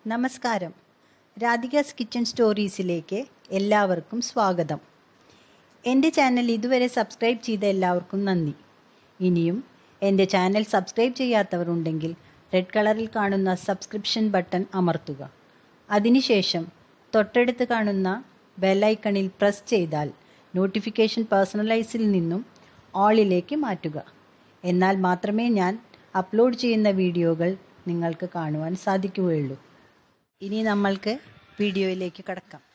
നമസ്കാരം രാധികാസ് കിച്ചൺ സ്റ്റോറീസിലേക്ക് എല്ലാവർക്കും സ്വാഗതം എൻ്റെ ചാനൽ ഇതുവരെ സബ്സ്ക്രൈബ് ചെയ്ത എല്ലാവർക്കും നന്ദി ഇനിയും എൻ്റെ ചാനൽ സബ്സ്ക്രൈബ് ചെയ്യാത്തവരുണ്ടെങ്കിൽ റെഡ് കളറിൽ കാണുന്ന സബ്സ്ക്രിപ്ഷൻ ബട്ടൺ അമർത്തുക അതിനുശേഷം തൊട്ടടുത്ത് കാണുന്ന ബെല്ലൈക്കണിൽ പ്രസ് ചെയ്താൽ നോട്ടിഫിക്കേഷൻ പേഴ്സണലൈസിൽ നിന്നും ഓളിലേക്ക് മാറ്റുക എന്നാൽ മാത്രമേ ഞാൻ അപ്ലോഡ് ചെയ്യുന്ന വീഡിയോകൾ നിങ്ങൾക്ക് കാണുവാൻ സാധിക്കുകയുള്ളൂ ഇനി നമ്മൾക്ക് വീഡിയോയിലേക്ക് കടക്കാം